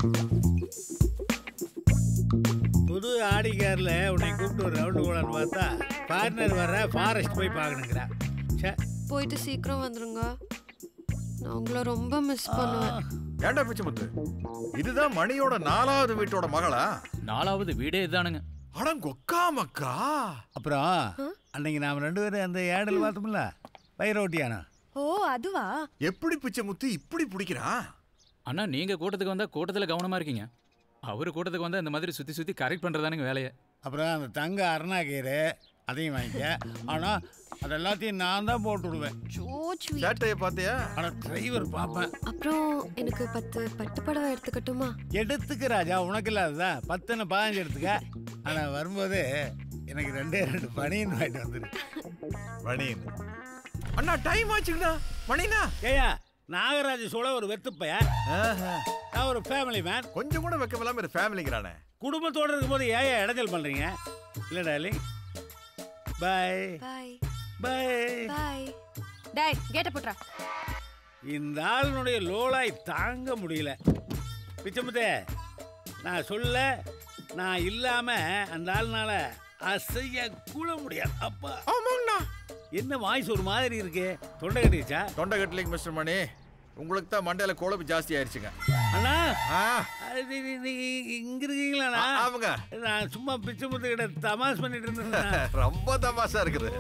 புது ஆடி காரில் உன்னை கூப்பிட்டு ஒரு ரவுண்டு போலான்னு பார்த்தா ஃபாரினர் வர ஃபாரஸ்ட் போய் பார்க்கணுங்கிறா சே போயிட்டு சீக்கிரம் வந்துருங்க நான் உங்களை ரொம்ப மிஸ் பண்ணுவேன் ஏண்டா பிச்சமுத்து இதுதான் மணியோட நாலாவது வீட்டோட மகளா நாலாவது வீடே இதுதானுங்க அடங்கொக்கா மக்கா அப்புறம் அன்னைக்கு நாம் ரெண்டு பேரும் அந்த ஏடல் பார்த்தோம்ல பயிரோட்டியானா ஓ அதுவா எப்படி பிச்சமுத்து இப்படி பிடிக்கிறான் அண்ணா நீங்க கூட்டத்துக்கு வந்தா கூட்டத்துல கவனமா இருக்கீங்க அவரு கூட்டத்துக்கு வந்தா இந்த மாதிரி சுத்தி சுத்தி கரெக்ட் பண்றதானுங்க வேலையை அப்புறம் அந்த தங்க அருணாக்கீரை அதையும் வாங்கிக்க ஆனால் அது எல்லாத்தையும் நான் தான் போட்டு விடுவேன் சோ sweet. சேட்டைய பாத்தியா ஆனால் டிரைவர் பார்ப்பேன் அப்புறம் எனக்கு பத்து பட்டு புடவை எடுத்துக்கட்டுமா எடுத்துக்க ராஜா உனக்கு இல்லாததா பத்துன்னு பதினஞ்சு எடுத்துக்க ஆனால் வரும்போது எனக்கு ரெண்டே ரெண்டு பனியன் வாங்கிட்டு வந்துரு மணின் அண்ணா டைம் ஆச்சுங்கண்ணா மணினா ஏயா நாகராஜ சோழ ஒரு வெத்துப்பைய நான் ஒரு ஃபேமிலி மேன் கொஞ்சம் கூட வெக்கம் இல்லாம ஒரு ஃபேமிலிங்கிறானே குடும்பத்தோடு இருக்கும்போது ஏன் இடைஞ்சல் பண்ணுறீங்க இல்லை டார்லிங் பாய் பாய் பாய் பாய் டேய் கேட்ட போட்றா இந்த ஆளுனுடைய லோலாய் தாங்க முடியல பிச்சமுத்தே நான் சொல்ல நான் இல்லாம அந்த ஆளுனால அசைய கூட முடியாது அப்பா ஆமாங்கண்ணா என்ன வாய்ஸ் ஒரு மாதிரி இருக்கு தொண்டை கட்டிச்சா தொண்டை கட்டலிங் மிஸ்டர் மணி உங்களுக்கு தான் மண்டையில கொழுப்பு ஜாஸ்தி ஆயிருச்சுங்க அண்ணா ஆ, அது நீ- நீங்க இங்க இருக்கீங்களாண்ணா ஆ, ஆமாங்க நான் சும்மா பிச்சமுத்து கிட்ட தமாஸ் பண்ணிட்டு இருந்தேன் ரொம்ப தமாசா இருக்குது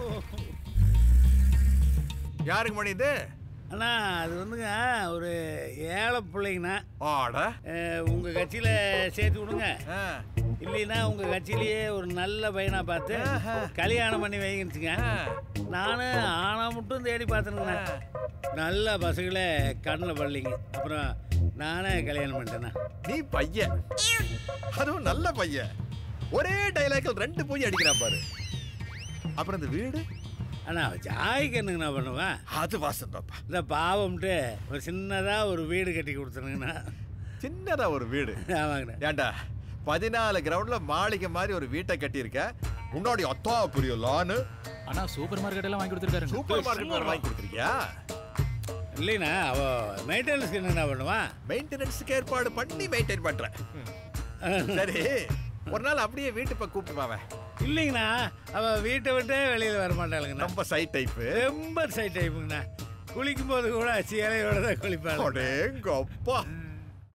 யாருக்கு மணி இது அண்ணா அது வந்துங்க ஒரு ஏழை பிள்ளைங்கண்ணா ஆட அஹ், உங்க கட்சியில சேர்த்து விடுங்க ஆ, இல்லைன்னா உங்க கட்சியிலேயே ஒரு நல்ல பையனா பார்த்து கல்யாணம் பண்ணி வைங்கச்சுங்க ஆ. நானும் ஆனா மட்டும் தேடி பார்த்துனுங்கண்ணா நல்ல பசங்களே கண்ணில் பள்ளிங்க அப்புறம் நானே கல்யாணம் பண்ணிட்டேண்ணா நீ பையன் அதுவும் நல்ல பையன் ஒரே டைலாக்கில் ரெண்டு போய் அடிக்கிறான் பாரு அப்புறம் இந்த வீடு அண்ணா ஜாய்க்கு என்னங்கண்ணா பண்ணுவேன் அது வாசம் தாப்பா இந்த பாவம்ட்டு ஒரு சின்னதாக ஒரு வீடு கட்டி கொடுத்துருங்கண்ணா சின்னதா ஒரு வீடு ஆமாங்கண்ணா ஏண்டா பதினாலு கிரவுண்ட்ல மாளிகை மாதிரி ஒரு வீட்டை கட்டியிருக்க முன்னாடி அத்தா புரிய லான்னு ஆனா சூப்பர் மார்க்கெட் எல்லாம் வாங்கி கொடுத்துருக்காருங்க சூப்பர் மார்க்கெட் வேற வாங்கி கொடுத்துருக்கியா இல்லைண்ணா அவ மெயின்டெனன்ஸ்க்கு என்னண்ணா பண்ணுவான் மெயின்டெனன்ஸுக்கு ஏற்பாடு பண்ணி மெயின்டைன் பண்றேன் சரி ஒரு நாள் அப்படியே வீட்டு பக்கம் கூப்பிட்டு அவன் இல்லைங்கண்ணா அவள் வீட்டை விட்டே வெளியில் வர மாட்டாளுங்கண்ணா ரொம்ப சைட் டைப்பு ரொம்ப சைட் டைப்புங்கண்ணா குளிக்கும் போது கூட சேலையோட தான் குளிப்பாள் அடேங்கப்பா